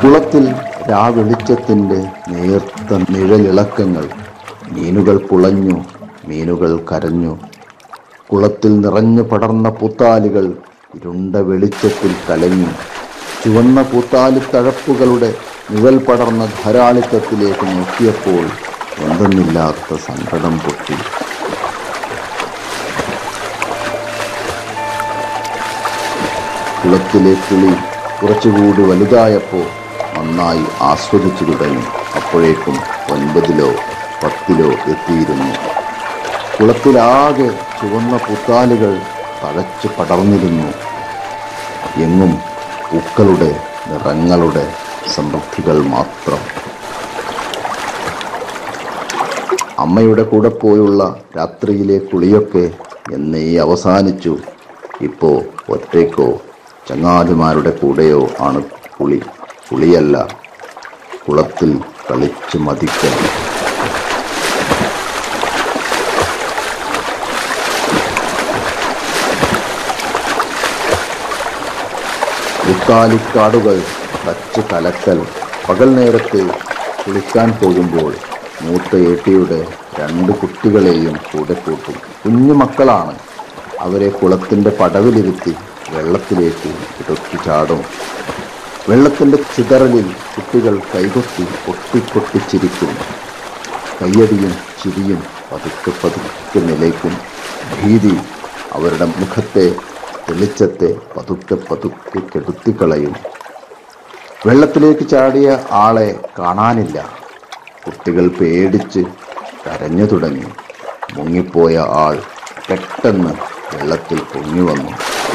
കുളത്തിൽ രാവെളിച്ചത്തിൻ്റെ നേർത്ത നിഴലിളക്കങ്ങൾ മീനുകൾ പുളഞ്ഞു മീനുകൾ കരഞ്ഞു കുളത്തിൽ നിറഞ്ഞു പടർന്ന പൂത്താലികൾ ഇരുണ്ട വെളിച്ചത്തിൽ കലങ്ങി ചുവന്ന പൂത്താലി തഴപ്പുകളുടെ നിഴൽ പടർന്ന ധാരാളിത്തത്തിലേക്ക് നോക്കിയപ്പോൾ എന്തെന്നില്ലാത്ത സങ്കടം പൊട്ടി കുളത്തിലെ കിളി കുറച്ചുകൂടി വലുതായപ്പോൾ നന്നായി ആസ്വദിച്ചു തുടങ്ങി അപ്പോഴേക്കും ഒൻപതിലോ പത്തിലോ എത്തിയിരുന്നു കുളത്തിലാകെ ചുവന്ന പുത്താലുകൾ തഴച്ചു പടർന്നിരുന്നു എങ്ങും പൂക്കളുടെ നിറങ്ങളുടെ സമൃദ്ധികൾ മാത്രം അമ്മയുടെ കൂടെ പോയുള്ള രാത്രിയിലെ കുളിയൊക്കെ എന്നേ അവസാനിച്ചു ഇപ്പോ ഒറ്റയ്ക്കോ ചങ്ങാതിമാരുടെ കൂടെയോ ആണ് കുളി കുളിയല്ല കുളത്തിൽ കളിച്ച് മതിക്കൽ മുക്കാലിക്കാടുകൾ തച്ച് കലക്കൽ പകൽ നേരത്ത് കുളിക്കാൻ പോകുമ്പോൾ മൂത്ത ഏട്ടിയുടെ രണ്ട് കുട്ടികളെയും കൂടെ കൂട്ടും കുഞ്ഞു മക്കളാണ് അവരെ കുളത്തിൻ്റെ പടവിലിരുത്തി വെള്ളത്തിലേക്ക് ഇടുക്കി ചാടും വെള്ളത്തിൻ്റെ ചിതറലിൽ കുട്ടികൾ കൈകൊട്ടി പൊട്ടിപ്പൊട്ടിച്ചിരിക്കും കയ്യടിയും ചിരിയും പതുക്കെ പതുക്കെ നിലയ്ക്കും ഭീതി അവരുടെ മുഖത്തെ തെളിച്ചത്തെ പതുക്കെ പതുക്കെ കെടുത്തിക്കളയും വെള്ളത്തിലേക്ക് ചാടിയ ആളെ കാണാനില്ല കുട്ടികൾ പേടിച്ച് കരഞ്ഞു തുടങ്ങി മുങ്ങിപ്പോയ ആൾ പെട്ടെന്ന് വെള്ളത്തിൽ പൊങ്ങി വന്നു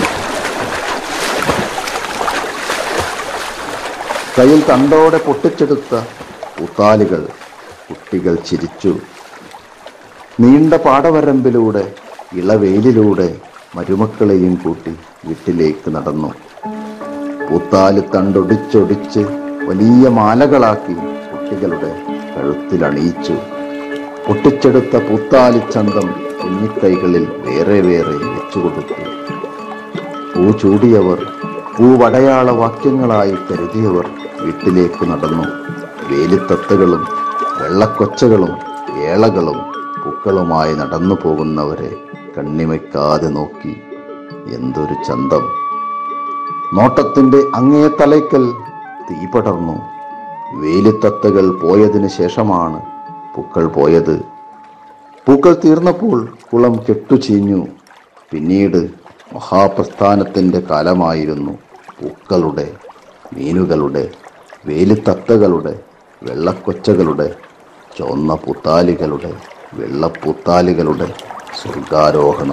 കയ്യിൽ കണ്ടോടെ പൊട്ടിച്ചെടുത്ത പൂത്താലികൾ കുട്ടികൾ ചിരിച്ചു നീണ്ട പാടവരമ്പിലൂടെ ഇളവെയിലിലൂടെ മരുമക്കളെയും കൂട്ടി വീട്ടിലേക്ക് നടന്നു പൂത്താലി തണ്ടൊടിച്ചൊടിച്ച് വലിയ മാലകളാക്കി കുട്ടികളുടെ കഴുത്തിലണിയിച്ചു പൊട്ടിച്ചെടുത്ത പൂത്താലിച്ചന്തം കുഞ്ഞിക്കൈകളിൽ വേറെ വേറെ വെച്ചുകൊടുത്തു പൂ ചൂടിയവർ പൂവടയാള വാക്യങ്ങളായി കരുതിയവർ വീട്ടിലേക്ക് നടന്നു വേലിത്തത്തകളും വെള്ളക്കൊച്ചകളും ഏളകളും പൂക്കളുമായി നടന്നു പോകുന്നവരെ കണ്ണിമയ്ക്കാതെ നോക്കി എന്തൊരു ചന്തം നോട്ടത്തിന്റെ അങ്ങേ തലയ്ക്കൽ തീ പടർന്നു വേലിത്തത്തകൾ പോയതിനു ശേഷമാണ് പൂക്കൾ പോയത് പൂക്കൾ തീർന്നപ്പോൾ കുളം കെട്ടുചീഞ്ഞു പിന്നീട് മഹാപ്രസ്ഥാനത്തിൻ്റെ കാലമായിരുന്നു പൂക്കളുടെ മീനുകളുടെ വേലിത്തത്തകളുടെ വെള്ളക്കൊച്ചകളുടെ ചുവന്ന പുത്താലികളുടെ വെള്ളപ്പുത്താലികളുടെ സ്വർഗാരോഹണം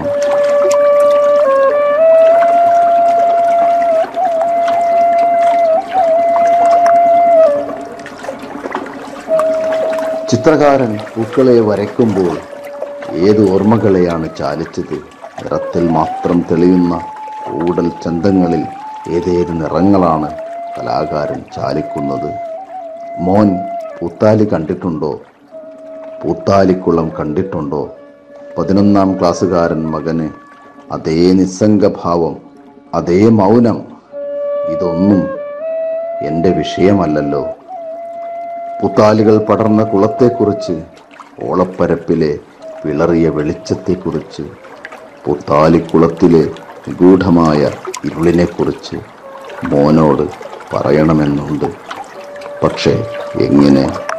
ചിത്രകാരൻ പൂക്കളെ വരയ്ക്കുമ്പോൾ ഏത് ഓർമ്മകളെയാണ് ചാലിച്ചത് നിറത്തിൽ മാത്രം തെളിയുന്ന ഊടൽ ചന്തങ്ങളിൽ ഏതേത് നിറങ്ങളാണ് കലാകാരൻ ചാലിക്കുന്നത് മോൻ പൂത്താലി കണ്ടിട്ടുണ്ടോ പൂത്താലിക്കുളം കണ്ടിട്ടുണ്ടോ പതിനൊന്നാം ക്ലാസ്സുകാരൻ മകന് അതേ നിസ്സംഗഭാവം അതേ മൗനം ഇതൊന്നും എൻ്റെ വിഷയമല്ലല്ലോ പുത്താലികൾ പടർന്ന കുളത്തെക്കുറിച്ച് ഓളപ്പരപ്പിലെ വിളറിയ വെളിച്ചത്തെക്കുറിച്ച് പുത്താലിക്കുളത്തിലെ നിഗൂഢമായ ഇരുളിനെക്കുറിച്ച് മോനോട് പറയണമെന്നുണ്ട് പക്ഷേ എങ്ങനെ